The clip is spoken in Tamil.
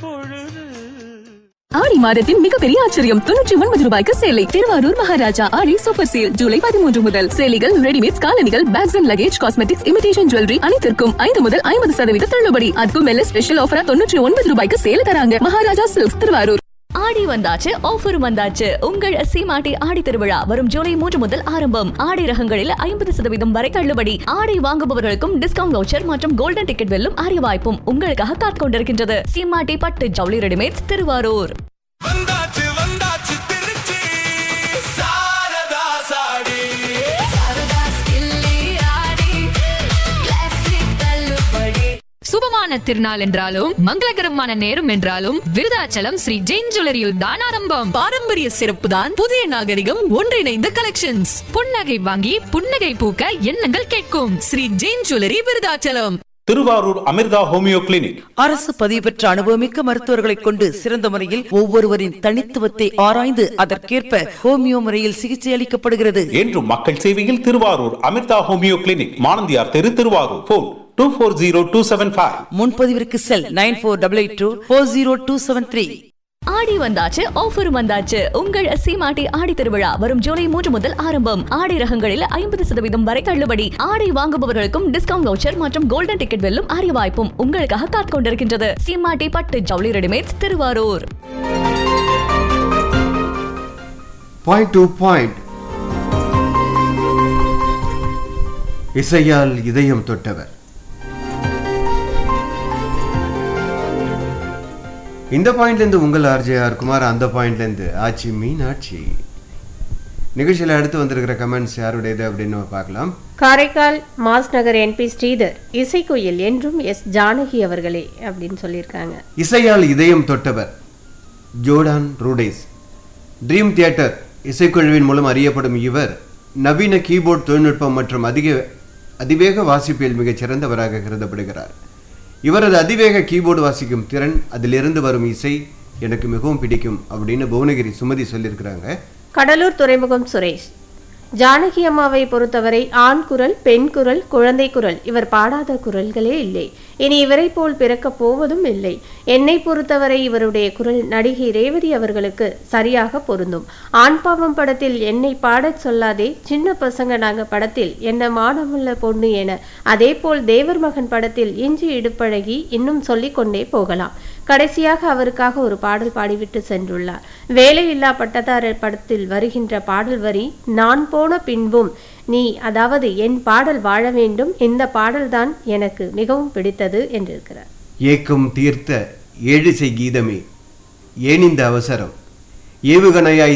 பொழுது ஆடி மாதத்தின் மிகப்பெரிய ஆச்சரியம் தொண்ணூற்றி ஒன்பது ரூபாய்க்கு சேலை திருவாரூர் மகாராஜா ஆடி சூப்பர் சேல் ஜூலை பதிமூன்று முதல் சேலைகள் ரெடிமேட் காலணிகள் bags and luggage cosmetics imitation jewellery அனைத்திற்கும் ஐந்து முதல் ஐம்பது சதவீத தள்ளுபடி அதுக்கும் மேல ஸ்பெஷல் ஆஃபரா தொண்ணூற்றி ஒன்பது ரூபாய்க்கு சேல தராங்க மகாராஜா சில்க்ஸ் திருவாரூர் ஆடி வந்தாச்சு ஆஃபர் வந்தாச்சு உங்கள் சீமாட்டி ஆடி திருவிழா வரும் ஜூலை மூன்று முதல் ஆரம்பம் ஆடை ரகங்களில் ஐம்பது சதவீதம் வரை தள்ளுபடி ஆடை வாங்குபவர்களுக்கும் டிஸ்கவுண்ட் வவுச்சர் மற்றும் கோல்டன் டிக்கெட் வெல்லும் அரிய வாய்ப்பும் உங்களுக்காக காத்துக் கொண்டிருக்கின்றது சீமாட்டி பட்டு ஜவுளி ரெடிமேட்ஸ் திருவாரூர் வந்தாச்சு வந்தாச்சு திருச்சி சாரதா சாடி சுபமான திருநாள் என்றாலும் மங்களகரமான நேரம் என்றாலும் விருதாச்சலம் ஸ்ரீ ஜெயின் ஜுவல்லரியில் தான் ஆரம்பம் பாரம்பரிய சிறப்பு தான் புதிய நாகரிகம் ஒன்றிணைந்த கலெக்ஷன்ஸ் புன்னகை வாங்கி புன்னகை பூக்க எண்ணங்கள் கேட்கும் Sri Jain jewellery Vriddhachalam Thiruvarur Amirtha homeo clinic அரசு பதிவு பெற்ற அனுபவமிக்க மருத்துவர்களை கொண்டு சிறந்த முறையில் ஒவ்வொருவரின் தனித்துவத்தை ஆராய்ந்து அதற்கேற்ப ஹோமியோ முறையில் சிகிச்சை அளிக்கப்படுகிறது என்றும் மக்கள் சேவையில் திருவாரூர் அமிர்தா ஹோமியோ கிளினிக் மானந்தியார் தெரு Thiruvarur phone two four zero two seven five முன்பதிவிற்கு cell nine four double eight two four zero two seven three ஆடி வந்தாச்சு ஆஃபர் வந்தாச்சு உங்கள் சீமாட்டி ஆடி திருவிழா வரும் ஜூலை மூன்று முதல் ஆரம்பம் ஆடை ரகங்களில் ஐம்பது சதவீதம் வரை தள்ளுபடி ஆடை வாங்குபவர்களுக்கும் டிஸ்கவுண்ட் வவுச்சர் மற்றும் கோல்டன் டிக்கெட் வெல்லும் அரிய வாய்ப்பும் உங்களுக்காக காத்துக் கொண்டிருக்கின்றது சீமாட்டி பட்டு ஜவுளி readymades Thiruvarur point to point இசையால் இதயம் தொட்டவர் இந்த பாயிண்ட்லேருந்து உங்கள் ஆர்ஜேஆர் குமார் அந்த பாயிண்ட்லேருந்து ஆச்சி மீனாட்சி நிகழ்ச்சியில் அடுத்து வந்திருக்கிற கமெண்ட்ஸ் யாருடையது அப்படின்னு நம்ம பார்க்கலாம் காரைக்கால் மாஸ் நகர் என்பி ஸ்ரீதர் இசைக்குயில் என்றும் எஸ் ஜானகி அவர்களே அப்படின்னு சொல்லியிருக்காங்க இசையால் இதயம் தொட்டவர் ஜோர்டான் ரூடேஸ் ட்ரீம் தியேட்டர் இசைக்குழுவின் மூலம் அறியப்படும் இவர் நவீன கீபோர்ட் தொழில்நுட்பம் மற்றும் அதிக அதிவேக வாசிப்பில் மிகச் சிறந்தவராக கருதப்படுகிறார் இவரது அதிவேக கீபோர்டு வாசிக்கும் திறன் அதிலிருந்து வரும் இசை எனக்கு மிகவும் பிடிக்கும் அப்படின்னு புவனகிரி சுமதி சொல்லியிருக்கிறாங்க கடலூர் துறைமுகம் சுரேஷ் ஜானகி அம்மாவை பொறுத்தவரை ஆண் குரல் பெண் குரல் குழந்தை குரல் இவர் பாடாத குரல்களே இல்லை இனி இவரை போல் பிறக்கப் போவதும் இல்லை என்னை பொறுத்தவரை இவருடைய குரல் நடிகை ரேவதி அவர்களுக்கு சரியாக பொருந்தும் ஆண் பாவம் படத்தில் என்னை பாடச் சொல்லாதே சின்ன பசங்க நாங்க படத்தில் என்ன மானமுள்ள பொண்ணு என அதே போல் தேவர் மகன் படத்தில் இஞ்சி இடுப்பழகி இன்னும் சொல்லிக் கொண்டே போகலாம் கடைசியாக அவருக்காக ஒரு பாடல் பாடிவிட்டு சென்றுள்ளார் வேலையில்லா பட்டதாரர் படத்தில் வருகின்ற பாடல் வரி நான் போன பின்பும் நீ அதாவது என் பாடல் வாழ வேண்டும் இந்த பாடல்தான் எனக்கு மிகவும் பிடித்தது என்றிருக்கிறார் ஏக்கம் தீர்த்த ஏழிசை கீதமே ஏன் இந்த அவசரம் ஏவுகணையாய்